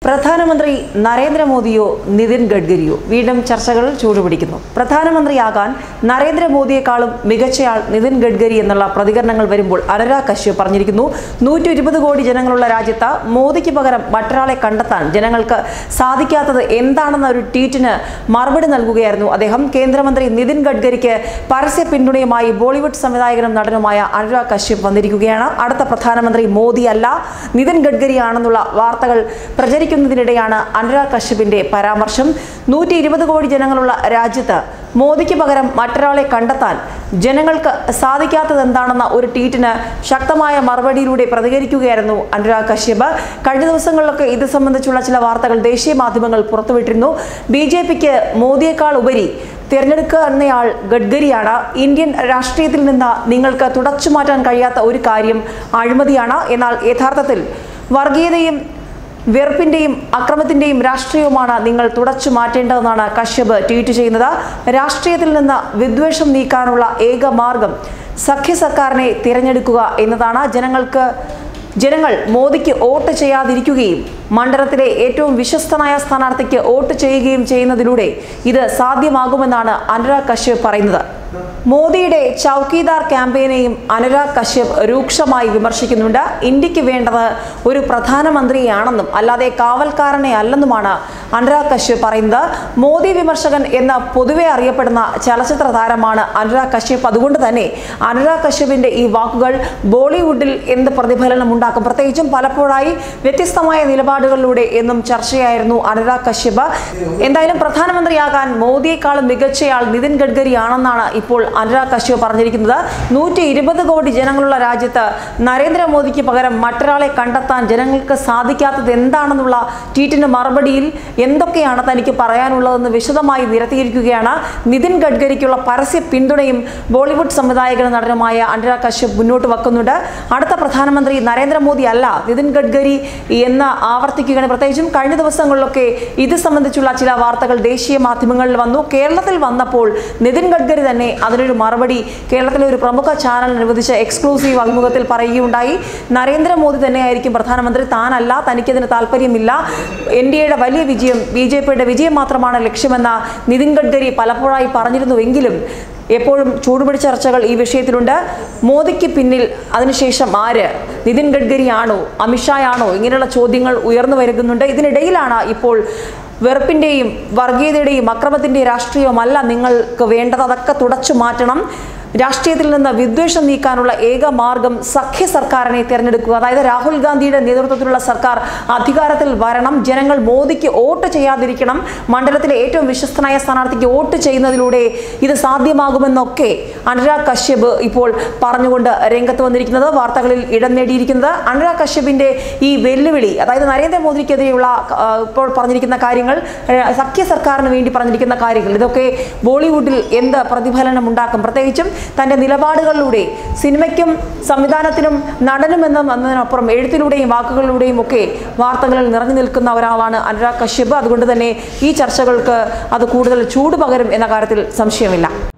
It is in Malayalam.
പ്രധാനമന്ത്രി നരേന്ദ്രമോദിയോ നിതിൻ ഗഡ്കരിയോ വീണ്ടും ചർച്ചകൾ ചൂടുപിടിക്കുന്നു പ്രധാനമന്ത്രിയാകാൻ നരേന്ദ്രമോദിയെക്കാളും മികച്ചയാൾ നിതിൻ ഗഡ്കരി എന്നുള്ള പ്രതികരണങ്ങൾ വരുമ്പോൾ അനുരാഗ് കശ്യപ് പറഞ്ഞിരിക്കുന്നു നൂറ്റി ഇരുപത് കോടി ജനങ്ങളുള്ള രാജ്യത്ത് മോദിക്ക് പകരം മറ്റൊരാളെ കണ്ടെത്താൻ ജനങ്ങൾക്ക് സാധിക്കാത്തത് എന്താണെന്ന ഒരു ട്വീറ്റിന് മറുപടി നൽകുകയായിരുന്നു അദ്ദേഹം കേന്ദ്രമന്ത്രി നിതിൻ ഗഡ്കരിക്ക് പരസ്യ പിന്തുണയുമായി ബോളിവുഡ് സംവിധായകനും നടനുമായ അനുരാഗ് കശ്യപ് വന്നിരിക്കുകയാണ് അടുത്ത പ്രധാനമന്ത്രി മോദി അല്ല നിതിൻ ഗഡ്കരിയാണെന്നുള്ള വാർത്തകൾ പ്രചരിക്കുന്നതിനിടെയാണ് അനുരാഗ് കശ്യപിന്റെ പരാമർശം നൂറ്റി ഇരുപത് കോടി ജനങ്ങളുള്ള രാജ്യത്ത് മോദിക്ക് പകരം മറ്റൊരാളെ കണ്ടെത്താൻ ജനങ്ങൾക്ക് സാധിക്കാത്തത് എന്താണെന്ന ഒരു ട്വീറ്റിന് ശക്തമായ മറുപടിയിലൂടെ പ്രതികരിക്കുകയായിരുന്നു അനുരാഗ് കശ്യപ് കഴിഞ്ഞ ദിവസങ്ങളിലൊക്കെ ഇത് സംബന്ധിച്ചുള്ള ചില വാർത്തകൾ ദേശീയ മാധ്യമങ്ങൾ പുറത്തുവിട്ടിരുന്നു ബി ജെ പിക്ക് മോദിയേക്കാൾ ഉപരി തിരഞ്ഞെടുക്കുക എന്നയാൾ ഗഡ്കരിയാണ് ഇന്ത്യൻ രാഷ്ട്രീയത്തിൽ നിന്ന് നിങ്ങൾക്ക് തുടച്ചു മാറ്റാൻ കഴിയാത്ത ഒരു കാര്യം അഴിമതിയാണ് എന്നാൽ യഥാർത്ഥത്തിൽ വർഗീയതയും വെറുപ്പിന്റെയും അക്രമത്തിന്റെയും രാഷ്ട്രീയവുമാണ് നിങ്ങൾ തുടച്ചു മാറ്റേണ്ടതെന്നാണ് കശ്യപ് ട്വീറ്റ് ചെയ്യുന്നത് രാഷ്ട്രീയത്തിൽ നിന്ന് വിദ്വേഷം നീക്കാനുള്ള ഏക മാർഗം സഖ്യ സർക്കാരിനെ തിരഞ്ഞെടുക്കുക എന്നതാണ് ജനങ്ങൾക്ക് ജനങ്ങൾ മോദിക്ക് വോട്ട് ചെയ്യാതിരിക്കുകയും മണ്ഡലത്തിലെ ഏറ്റവും വിശ്വസ്തനായ സ്ഥാനാർത്ഥിക്ക് വോട്ട് ചെയ്യുകയും ചെയ്യുന്നതിലൂടെ ഇത് സാധ്യമാകുമെന്നാണ് അനുരാഗ് കശ്യപ് പറയുന്നത് മോദിയുടെ ചൌക്കീദാർ ക്യാമ്പയിനെയും അനുരാഗ് കശ്യപ് രൂക്ഷമായി വിമർശിക്കുന്നുണ്ട് ഇന്ത്യക്ക് വേണ്ടത് ഒരു പ്രധാനമന്ത്രിയാണെന്നും അല്ലാതെ കാവൽക്കാരനെ അല്ലെന്നുമാണ് അനുരാഗ് കശ്യപ് പറയുന്നത് മോദി വിമർശകൻ എന്ന പൊതുവെ അറിയപ്പെടുന്ന ചലച്ചിത്ര താരമാണ് അനുരാഗ് കശ്യപ് അതുകൊണ്ട് തന്നെ അനുരാഗ് കശ്യപിന്റെ ഈ വാക്കുകൾ ബോളിവുഡിൽ എന്ത് പ്രതിഫലനം ഉണ്ടാക്കും പ്രത്യേകിച്ചും പലപ്പോഴായി വ്യത്യസ്തമായ നിലപാടുകളിലൂടെ എന്നും ചർച്ചയായിരുന്നു അനുരാഗ് കശ്യപ് എന്തായാലും പ്രധാനമന്ത്രിയാകാൻ മോദിയെക്കാളും മികച്ചയാൾ നിതിൻ ഗഡ്കരി ആണെന്നാണ് ഇപ്പോൾ അനുരാഗ് കശ്യപ് പറഞ്ഞിരിക്കുന്നത് നൂറ്റി ഇരുപത് കോടി ജനങ്ങളുള്ള രാജ്യത്ത് നരേന്ദ്രമോദിക്ക് പകരം മറ്റൊരാളെ കണ്ടെത്താൻ ജനങ്ങൾക്ക് സാധിക്കാത്തത് എന്താണെന്നുള്ള ട്വീറ്റിന് മറുപടിയിൽ എന്തൊക്കെയാണ് തനിക്ക് പറയാനുള്ളതെന്ന് വിശദമായി നിരത്തിയിരിക്കുകയാണ് നിതിൻ ഗഡ്കരിക്കുള്ള പരസ്യ പിന്തുണയും ബോളിവുഡ് സംവിധായകനും നടനുമായ അനുരാഗ് കശ്യപ് മുന്നോട്ട് വെക്കുന്നുണ്ട് അടുത്ത പ്രധാനമന്ത്രി നരേന്ദ്രമോദി അല്ല നിതിൻ ഗഡ്കരി എന്ന് ആവർത്തിക്കുകയാണ് പ്രത്യേകിച്ചും കഴിഞ്ഞ ദിവസങ്ങളിലൊക്കെ ഇത് സംബന്ധിച്ചുള്ള ചില വാർത്തകൾ ദേശീയ മാധ്യമങ്ങളിൽ വന്നു കേരളത്തിൽ വന്നപ്പോൾ നിതിൻ ഗഡ്കരി തന്നെ അതിനൊരു മറുപടി കേരളത്തിലെ ഒരു പ്രമുഖ ചാനൽ അനുവദിച്ച എക്സ്ക്ലൂസീവ് അഭിമുഖത്തിൽ പറയുകയുണ്ടായി നരേന്ദ്രമോദി തന്നെയായിരിക്കും പ്രധാനമന്ത്രി താനല്ല തനിക്കതിന് താല്പര്യമില്ല എൻ ഡി എയുടെ വലിയ വിജയം ബി ജെ പിയുടെ വിജയം മാത്രമാണ് ലക്ഷ്യമെന്ന നിതിൻ ഗഡ്കരി പലപ്പോഴായി പറഞ്ഞിരുന്നുവെങ്കിലും എപ്പോഴും ചൂടുപിടിച്ച ചർച്ചകൾ ഈ വിഷയത്തിലുണ്ട് മോദിക്ക് പിന്നിൽ അതിനുശേഷം ആര് നിതിൻ ഗഡ്കരിയാണോ അമിത്ഷായാണോ ഇങ്ങനെയുള്ള ചോദ്യങ്ങൾ ഉയർന്നു വരുന്നുണ്ട് ഇതിനിടയിലാണ് ഇപ്പോൾ വെറുപ്പിൻ്റെയും വർഗീയതയുടെയും അക്രമത്തിൻ്റെയും രാഷ്ട്രീയമല്ല നിങ്ങൾക്ക് വേണ്ടത് അതൊക്കെ തുടച്ചു മാറ്റണം രാഷ്ട്രീയത്തിൽ നിന്ന് വിദ്വേഷം നീക്കാനുള്ള ഏക മാർഗം സഖ്യ സർക്കാരിനെ തിരഞ്ഞെടുക്കുക അതായത് രാഹുൽ ഗാന്ധിയുടെ നേതൃത്വത്തിലുള്ള സർക്കാർ അധികാരത്തിൽ വരണം ജനങ്ങൾ മോദിക്ക് വോട്ട് ചെയ്യാതിരിക്കണം മണ്ഡലത്തിലെ ഏറ്റവും വിശ്വസ്തനായ സ്ഥാനാർത്ഥിക്ക് വോട്ട് ചെയ്യുന്നതിലൂടെ ഇത് സാധ്യമാകുമെന്നൊക്കെ അനുരാഗ് കശ്യപ് ഇപ്പോൾ പറഞ്ഞുകൊണ്ട് രംഗത്ത് വന്നിരിക്കുന്നത് വാർത്തകളിൽ ഇടം നേടിയിരിക്കുന്നത് അനുരാഗ് കശ്യപിന്റെ ഈ വെല്ലുവിളി അതായത് നരേന്ദ്രമോദിക്കെതിരെയുള്ള ആ, ഇപ്പോൾ പറഞ്ഞിരിക്കുന്ന കാര്യങ്ങൾ ആ, സഖ്യ സർക്കാരിന് വേണ്ടി പറഞ്ഞിരിക്കുന്ന കാര്യങ്ങൾ ഇതൊക്കെ ബോളിവുഡിൽ എന്ത് പ്രതിഫലനം ഉണ്ടാക്കും പ്രത്യേകിച്ചും തന്റെ നിലപാടുകളിലൂടെ സിനിമയ്ക്കും സംവിധാനത്തിനും നടനും എന്നതിനപ്പുറം എഴുത്തിലൂടെയും വാക്കുകളിലൂടെയും ഒക്കെ വാർത്തകളിൽ നിറഞ്ഞു നിൽക്കുന്ന ഒരാളാണ് അനുരാഗ് കശ്യപ് അതുകൊണ്ട് തന്നെ ഈ ചർച്ചകൾക്ക് അത് കൂടുതൽ ചൂട് പകരും എന്ന കാര്യത്തിൽ സംശയമില്ല